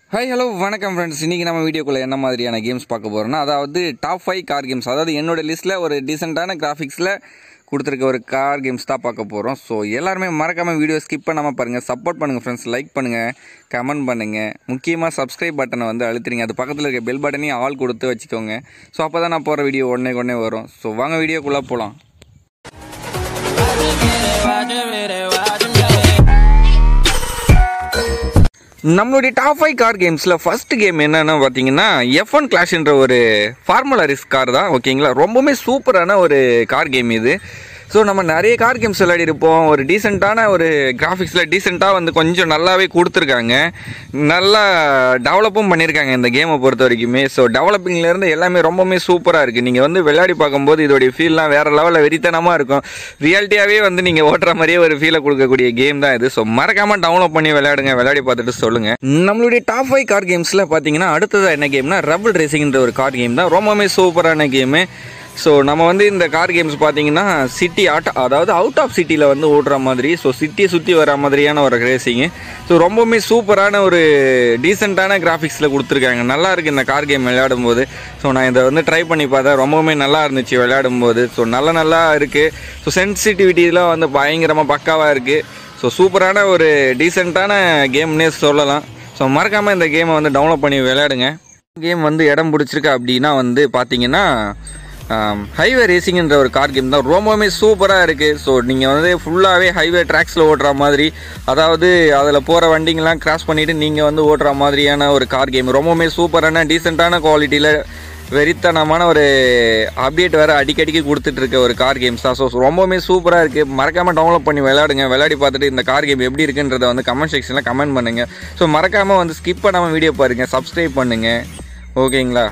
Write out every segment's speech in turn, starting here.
Hi hello வணக்கம் friends இன்றைக்கி நம்ம வீடியோக்குள்ளே என்ன மாதிரியான கேம்ஸ் பார்க்க போகிறோம்னா அதாவது டாப் ஃபைவ் கார் கேம்ஸ் அதாவது என்னோட லிஸ்ட்டில் ஒரு டீசெண்டான கிராஃபிக்ஸில் கொடுத்துருக்க ஒரு கார் கேம்ஸ் தான் பார்க்க போகிறோம் ஸோ எல்லாருமே மறக்காமல் வீடியோ ஸ்கிப் பண்ணாமல் பாருங்கள் சப்போர்ட் பண்ணுங்கள் ஃப்ரெண்ட்ஸ் லைக் பண்ணுங்கள் கமெண்ட் பண்ணுங்கள் முக்கியமாக சப்ஸ்கிரைப் பட்டனை வந்து அழுத்துறீங்க அது பக்கத்தில் இருக்க பெல் பட்டனையும் ஆல் கொடுத்து வச்சுக்கோங்க ஸோ அப்போ தான் நான் போகிற வீடியோ உடனே உடனே வரும் ஸோ வாங்க வீடியோக்குள்ளே போகலாம் நம்மளுடைய டாப் ஃபைவ் கார் கேம்ஸில் ஃபர்ஸ்ட் கேம் என்னன்னு பார்த்தீங்கன்னா எஃப் ஒன் கிளாஷ்ன்ற ஒரு ஃபார்முலா ரிஸ்க் கார் தான் ஓகேங்களா ரொம்பவுமே சூப்பரான ஒரு கார் கேம் இது ஸோ நம்ம நிறைய கார் கேம்ஸ் விளையாடி இருப்போம் ஒரு டீசெண்டான ஒரு கிராஃபிக்ஸில் டீசெண்டாக வந்து கொஞ்சம் நல்லாவே கொடுத்துருக்காங்க நல்லா டெவலப்பும் பண்ணியிருக்காங்க இந்த கேமை பொறுத்த வரைக்குமே ஸோ டெவலப்பிங்லேருந்து எல்லாமே ரொம்பவுமே சூப்பராக இருக்குது நீங்கள் வந்து விளையாடி பார்க்கும்போது இதோடைய ஃபீல்லாம் வேறு லெவலில் வெறித்தனமாக இருக்கும் ரியாலிட்டியாகவே வந்து நீங்கள் ஓட்டுற மாதிரியே ஒரு ஃபீலை கொடுக்கக்கூடிய கேம் தான் இது ஸோ மறக்காமல் டவுன்லோட் பண்ணி விளையாடுங்க விளையாடி பார்த்துட்டு சொல்லுங்கள் நம்மளுடைய டாப் ஃபைவ் கார் கேம்ஸில் பார்த்தீங்கன்னா அடுத்ததாக என்ன கேம்னா ரபிள் ரேசிங்ன்ற ஒரு கார் கேம் தான் ரொம்பவுமே சூப்பரான கேமு ஸோ நம்ம வந்து இந்த கார் கேம்ஸ் பார்த்தீங்கன்னா சிட்டி ஆட் அதாவது அவுட் ஆஃப் சிட்டியில் வந்து ஓடுற மாதிரி ஸோ சிட்டியை சுற்றி வர மாதிரியான ஒரு ரேசிங்கு ஸோ ரொம்பவுமே சூப்பரான ஒரு டீசெண்டான கிராஃபிக்ஸில் கொடுத்துருக்காங்க நல்லா இருக்குது இந்த கார் கேம் விளையாடும் போது ஸோ நான் இதை வந்து ட்ரை பண்ணி பார்த்தேன் ரொம்பவுமே நல்லா இருந்துச்சு விளையாடும் போது ஸோ நல்ல நல்லா இருக்குது ஸோ சென்சிட்டிவிட்டிலாம் வந்து பயங்கரமாக பக்காவாக இருக்குது ஸோ சூப்பரான ஒரு டீசெண்டான கேம்னே சொல்லலாம் ஸோ மறக்காமல் இந்த கேமை வந்து டவுன்லோட் பண்ணி விளையாடுங்க கேம் வந்து இடம் பிடிச்சிருக்கு அப்படின்னா வந்து பார்த்தீங்கன்னா ஹைவே ரேசிங்ன்ற ஒரு கார் கேம் தான் ரொம்பவுமே சூப்பராக இருக்குது ஸோ நீங்கள் வந்து ஃபுல்லாகவே ஹைவே ட்ராக்ஸில் ஓட்டுற மாதிரி அதாவது அதில் போகிற வண்டிங்கெலாம் கிராஸ் பண்ணிவிட்டு நீங்கள் வந்து ஓட்டுற மாதிரியான ஒரு கார் கேம் ரொம்பவுமே சூப்பரான டீசெண்டான குவாலிட்டியில் வெறித்தனமான ஒரு அப்டேட் வேறு அடிக்கடிக்கு கொடுத்துட்டு இருக்க ஒரு கார் கேம்ஸ் தான் ஸோ ரொம்பவுமே சூப்பராக இருக்குது மறக்காமல் டவுன்லோட் பண்ணி விளையாடுங்க விளையாடி பார்த்துட்டு இந்த கார் கேம் எப்படி இருக்குன்றதை வந்து கமெண்ட் செக்ஷனில் கமெண்ட் பண்ணுங்கள் ஸோ மறக்காமல் வந்து ஸ்கிப் பண்ணாமல் வீடியோ பாருங்கள் சப்ஸ்கிரைப் பண்ணுங்கள் ஓகேங்களா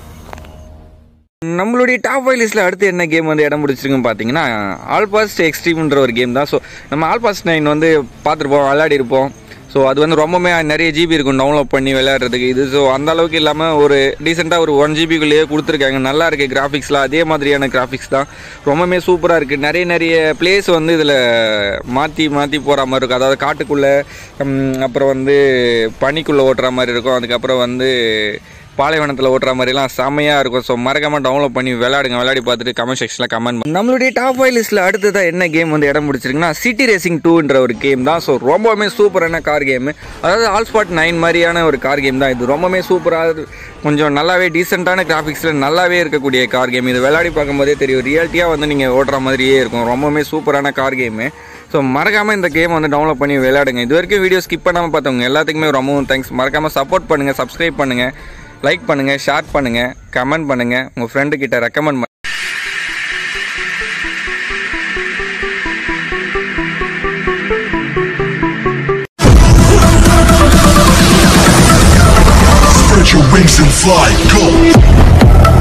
நம்மளுடைய டாப் ஃபைவ் லிஸ்ட்டில் அடுத்து என்ன கேம் வந்து இடம் பிடிச்சிருக்குன்னு பார்த்தீங்கன்னா ஆல்பாஸ்ட் எக்ஸ்ட்ரீம்ன்ற ஒரு கேம் தான் ஸோ நம்ம ஆல்பாஸ்ட் நைன் வந்து பார்த்துருப்போம் விளையாடி இருப்போம் ஸோ அது வந்து ரொம்பவுமே நிறைய ஜிபி இருக்கும் டவுன்லோட் பண்ணி விளையாடுறதுக்கு இது ஸோ அந்த அளவுக்கு இல்லாமல் ஒரு டீசெண்டாக ஒரு ஒன் ஜிபிக்குள்ளேயே கொடுத்துருக்காங்க நல்லா இருக்குது கிராஃபிக்ஸ்லாம் அதே மாதிரியான கிராஃபிக்ஸ் தான் ரொம்பவுமே சூப்பராக இருக்குது நிறைய நிறைய பிளேஸ் வந்து இதில் மாற்றி மாற்றி போகிற மாதிரி இருக்கும் அதாவது காட்டுக்குள்ளே அப்புறம் வந்து பனிக்குள்ளே ஓட்டுற மாதிரி இருக்கும் அதுக்கப்புறம் வந்து பாலைவனத்தில் ஓட்டுற மாதிரிலாம் செம்மையாக இருக்கும் ஸோ மறக்காமல் டவுன்லோட் பண்ணி விளையாடுங்க விளையாடி பார்த்துட்டு கமெண்ட் செக்ஷனில் கமெண்ட் நம்மளுடைய டாப் ஃபைவ் லிஸ்ட்டில் அடுத்ததாக என்ன கேம் வந்து இடம் பிடிச்சிருக்குன்னா சிட்டி ரேசிங் டூன்ற ஒரு கேம் தான் ஸோ ரொம்பவுமே சூப்பரான கார் கேமு அதாவது ஆல் ஸ்பாட் நைன் மாதிரியான ஒரு கார் கேம் தான் இது ரொம்பவுமே சூப்பராக கொஞ்சம் நல்லாவே டீசெண்டான கிராஃபிக்ஸில் நல்லாவே இருக்கக்கூடிய கார் கேம் இது விளையாடி பார்க்கும்போதே தெரியும் ரியாலிட்டியாக வந்து நீங்கள் ஓட்டுற மாதிரியே இருக்கும் ரொம்பவுமே சூப்பரான கார் கேமு ஸோ மறக்காமல் இந்த கேம் வந்து டவுன்லோட் பண்ணி விளையாடுங்க இது வரைக்கும் வீடியோ ஸ்கிப் பண்ணாமல் பார்த்தவங்க எல்லாத்துக்குமே ரொம்பவும் தேங்க்ஸ் மறக்காமல் சப்போர்ட் பண்ணுங்கள் சப்ஸ்கிரைப் பண்ணுங்கள் லைக் பண்ணுங்கள் ஷேர் பண்ணுங்கள் கமெண்ட் பண்ணுங்கள் உங்கள் ஃப்ரெண்டு கிட்ட ரெக்கமெண்ட் பண்ண Spread your wings and fly, go!